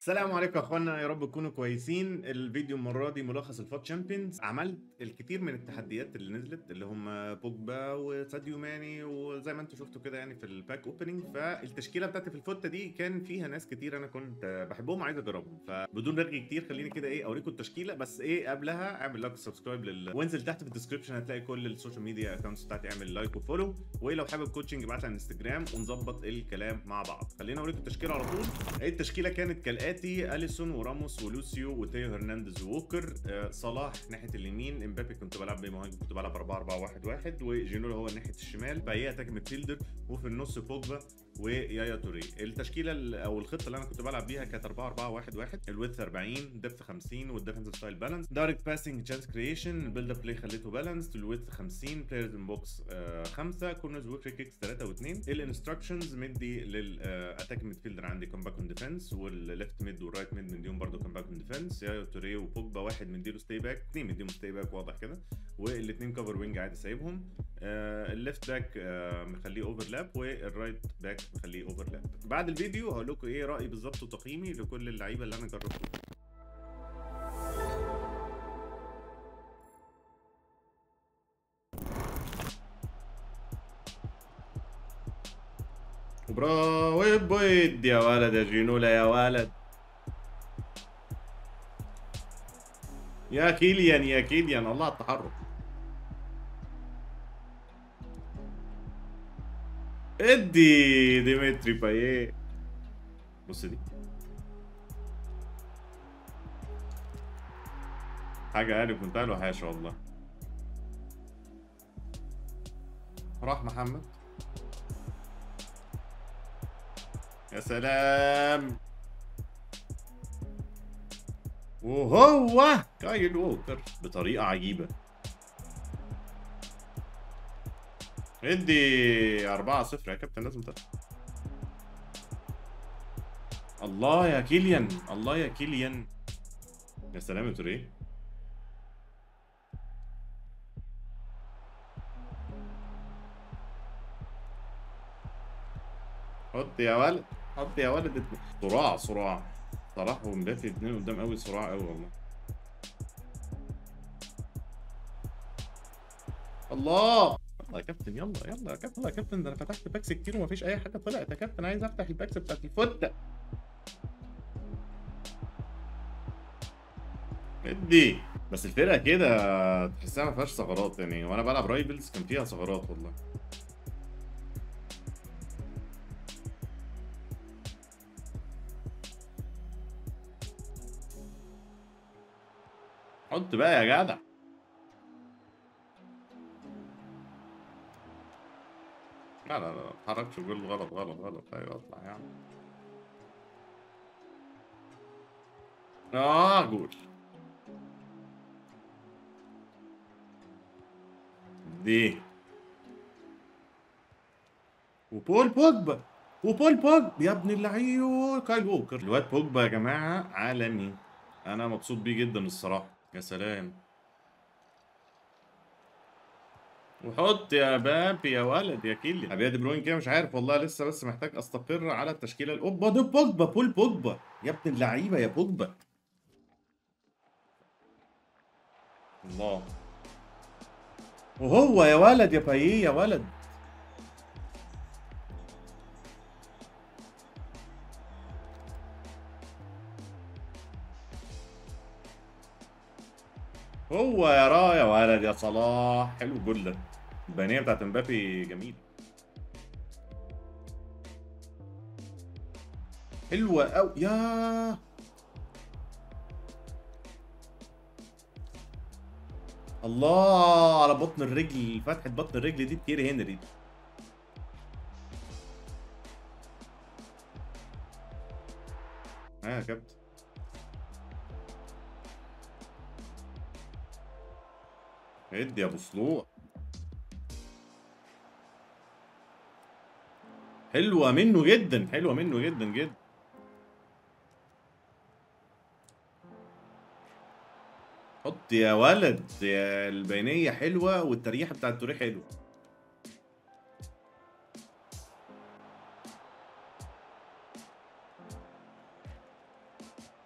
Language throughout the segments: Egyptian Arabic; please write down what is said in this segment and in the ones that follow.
السلام عليكم يا اخوانا يا رب تكونوا كويسين الفيديو المره دي ملخص الفوت تشامبيونز عملت الكثير من التحديات اللي نزلت اللي هم بوجبا وساديو ماني وزي ما انتم شفتوا كده يعني في الباك اوبننج فالتشكيله بتاعتي في الفوتة دي كان فيها ناس كتير انا كنت بحبهم وعايز اجربهم فبدون رغي كتير خليني كده ايه اوريكم التشكيله بس ايه قبلها اعمل لايك وسبسكرايب لل وانزل تحت في الديسكربشن هتلاقي كل السوشيال ميديا اكونتس بتاعتي اعمل لايك وفولو ولو حابب كوتشنج ابعت لي على الانستجرام ونظبط الكلام مع بعض خلينا اوريكم التشكيله على طول التشكيله كانت كالاتي اليسون وراموس ولوسيو وتيو هرنانديز ووكر آه صلاح ناحيه اليمين امبابي كنت بلعب بمهاجم كنت بلعب 4 4 1 1 وجينولا هو ناحيه الشمال فهي اتاك ميدفيلدر وفي النص بوجبا ويايا توري التشكيله او الخطه اللي انا كنت بلعب بيها كانت 4 4 1 1 الويدث 40 ديبث 50 والديفنسيف ستايل بالانس دايركت باسنج تشانس كريشن البيلد اب بلاي خليته بالانس الويدث 50 بلايرز ان بوكس 5 كورنرز وفري كيكس 3 و2 الانستراكشنز مدي للاتاك ميدفيلدر عندي كوم باك اون ديفنس والليفت ميد والرايت ميد مديهم برده كوم باك اون ديفنس يايا توري وبوجبا واحد مديله ستي باك اثنين مديهم ستي باك واضح كده والاثنين كفر وينج عادي سايبهم آه الليفت باك آه مخليه اوفرلاب والرايت باك مخليه اوفرلاب بعد الفيديو هقول لكم ايه رايي بالظبط وتقييمي لكل اللعيبه اللي انا جربتهم براو بويد يا ولد يا جينولا يا ولد يا كيليان يا كيليان الله على التحرك ادي ديمتري بايه بص دي حاجة يعني كنت له حاشا والله راح محمد يا سلام وهو كايل ووكر بطريقة عجيبة ادي 4 0 يا كابتن لازم تلعب الله يا كيليان الله يا كيليان يا سلام يا توريه حط يا ولد حط يا ولد صراع صراع صلاح ومبابي اتنين قدام قوي صراع قوي والله الله يلا يا كابتن يلا يلا يا كابتن يلا يا كابتن ده انا فتحت باكس كتير ومفيش اي حاجه طلعت يا كابتن عايز افتح الباكس بتاعت الفوتة ادي بس الفرقه كده تحسها ما فيهاش ثغرات يعني وانا بلعب رايفلز كان فيها ثغرات والله حط بقى يا جدع لا لا لا اتحركش وقول غلط غلط غلط ايوه اطلع يا عم اه جول دي وبول بوجبا وبول بوجبا يا ابن اللعيب كايل ووكر الواد بوجبا يا جماعه عالمي انا مبسوط بيه جدا الصراحه يا سلام وحط يا بابي يا ولد يا كيلي ابي دي بروين كده مش عارف والله لسه بس محتاج استقر على التشكيله الاوبا ده بوجبا بول بوجبا يا ابن اللعيبه يا بوجبا الله وهو يا ولد يا بايه يا ولد هو يا را يا ولد يا صلاح حلو الجول ده البيانيه بتاعت امبابي جميل حلوه قوي يا الله على بطن الرجل فتحه بطن الرجل دي بتيري هنري ها يا كابتن ادي يا ابو صلوع حلوه منه جدا حلوه منه جدا جدا حط يا ولد يا البينيه حلوه والتريحه بتاعت التوريه حلوه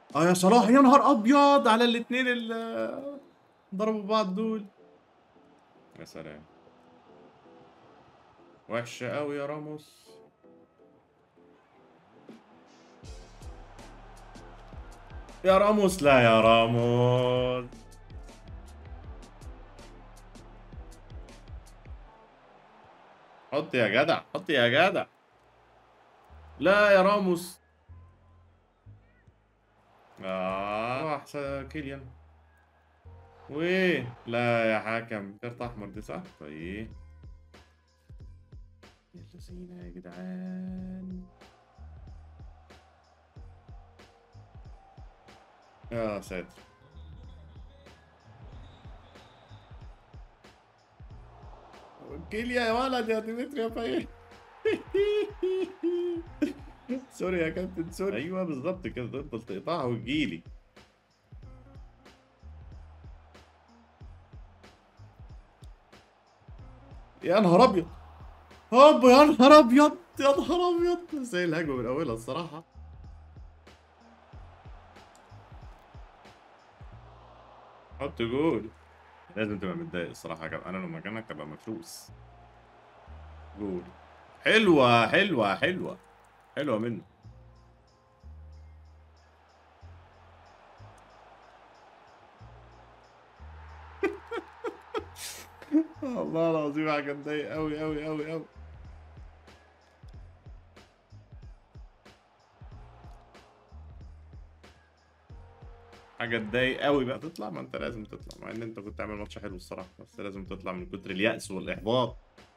اه يا صلاح يا نهار ابيض على الاثنين اللي ضربوا بعض دول يا سلام وحشة قوي يا راموس يا راموس لا يا راموس حط يا جدع حط يا جدع لا يا راموس اه احسن كيليان ويه لا يا حكم كارت احمر دي صح طيب يلا سينا يا جدعان يا ساتر كيليا يا ولد يا ديمتري يا فايق سوري يا كابتن سوري ايوه بالظبط كده تفضل تقطعها وتجيلي يا نهار ابيض هوب يا نهار ابيض يا نهار ابيض بس هي الهجمه من اولها الصراحه حط جول لازم تبقى متضايق الصراحه يا كابتن انا لو مكانك تبقى مفلوس جول حلوه حلوه حلوه حلوه منه والله العظيم حاجه مضايق قوي قوي قوي قوي حاجه تضايق قوي بقى تطلع ما انت لازم تطلع مع ان انت كنت عامل ماتش حلو الصراحه بس لازم تطلع من كتر اليأس والاحباط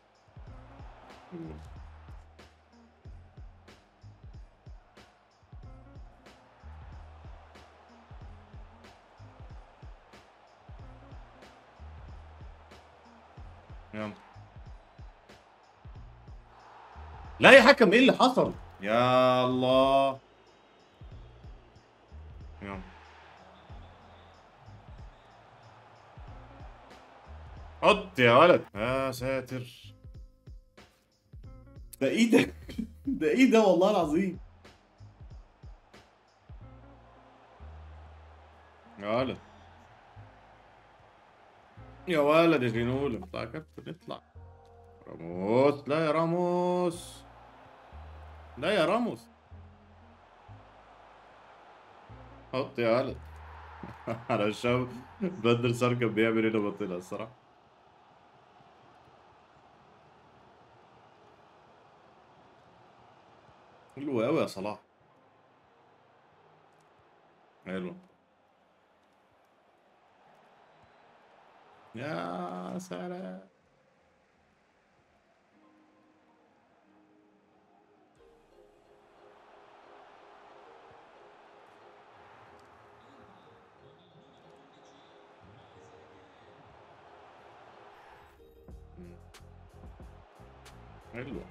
يلا لا يا حكم ايه اللي حصل يا الله يلا حط يا ولد يا ساتر ده ايه ده ده ايه ده والله العظيم يا ولد يا ولد يا جنول اطلع يا كابتن اطلع راموس لا يا راموس لا يا راموس حط يا ولد على الشام بدر صار كان بيعمل هنا بطيئة الصراحة حلو قوي يا صلاح حلو يا سلام حلو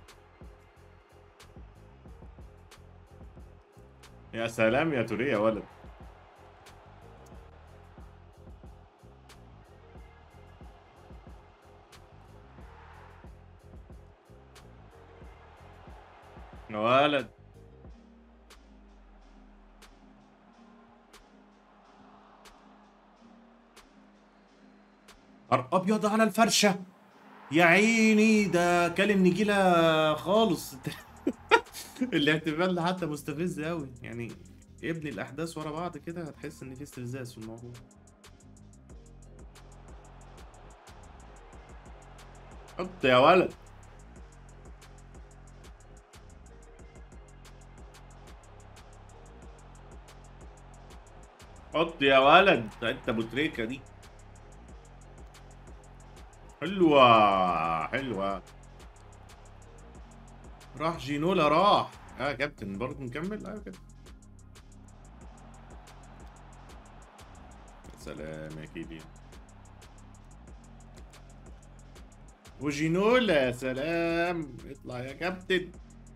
يا سلام يا توريه يا ولد يا ولد نهار ابيض على الفرشه يا عيني ده كلم نجيله خالص الاحتفال ده حتى مستفز قوي يعني ابني الاحداث ورا بعض كده هتحس ان في استفزاز في الموضوع حط يا ولد حط يا ولد ده انت ابو تريكه دي حلوه حلوه راح جينولا راح اه يا كابتن برضه نكمل اه كده يا سلام يا كيليان وجينولا يا سلام اطلع يا كابتن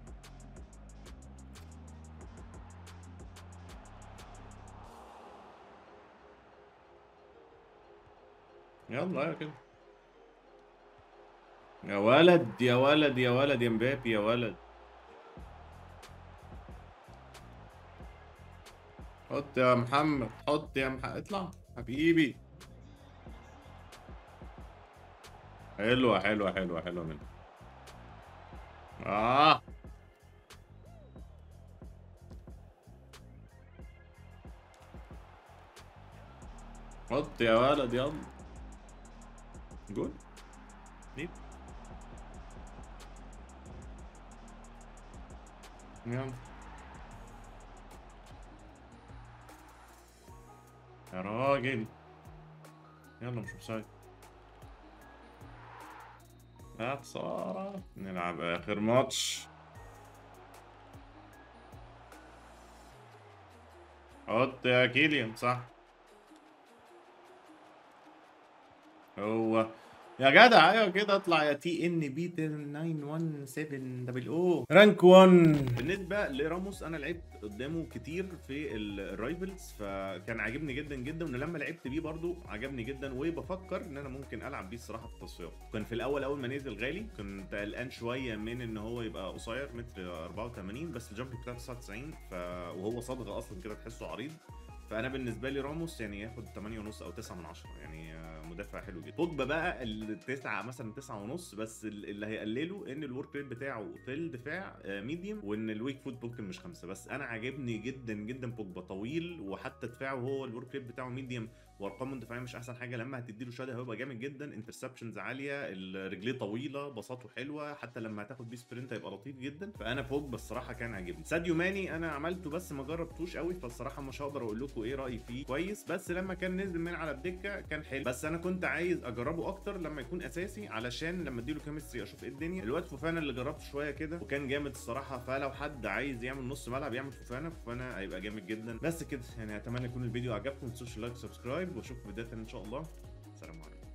يلا يا كده يا ولد يا ولد يا ولد يا مبابي يا ولد حط يا محمد حط يا محمد اطلع حبيبي حلوة حلوة حلوة حلوة منك اه حط يا ولد يلا جول ليه يلا يا راجل يلا مش اوفسايد لا خسارة نلعب آخر ماتش حط يا كيليان صح هو يا جدع ايوه كده اطلع يا تي ان بي 917 دبل او رانك 1 بالنسبه لراموس انا لعبت قدامه كتير في الرايفلز فكان عاجبني جدا جدا ولما لعبت بيه برضو عجبني جدا وبفكر ان انا ممكن العب بيه الصراحه في التصفيات كان في الاول اول ما نزل غالي كنت قلقان شويه من ان هو يبقى قصير متر 84 بس الجامب بتاعه 99 ف... وهو صدغه اصلا كده تحسه عريض فانا بالنسبه لي راموس يعني ياخد 8 ونص او 9 من 10 يعني مدافع حلو جدا بوجبا بقى التسعة مثلا 9 ونص بس اللي هيقلله ان الورك ريت بتاعه في الدفاع ميديوم وان الويك فوت ممكن مش خمسه بس انا عاجبني جدا جدا بوجبا طويل وحتى دفاعه هو الورك ريت بتاعه ميديوم وارقامه الدفاعيه مش احسن حاجه لما هتديله شهاده هيبقى جامد جدا انترسبشنز عاليه رجليه طويله بساطه حلوه حتى لما هتاخد بيه سبرنت هيبقى لطيف جدا فانا بوجبا الصراحه كان عاجبني ساديو ماني انا عملته بس ما جربتوش قوي فالصراحه مش هقدر اقول لكم ايه رايي فيه كويس بس لما كان نزل من على الدكه كان حلو بس انا كنت عايز اجربه اكتر لما يكون اساسي علشان لما اديله كيمستري اشوف ايه الدنيا الواد فوفانا اللي جربته شويه كده وكان جامد الصراحه فلو حد عايز يعمل نص ملعب يعمل فوفانا فوفانا هيبقى جامد جدا بس كده يعني اتمنى يكون الفيديو عجبكم ما تنسوش لايك سبسكرايب واشوفكم في فيديوهات ان شاء الله سلام عليكم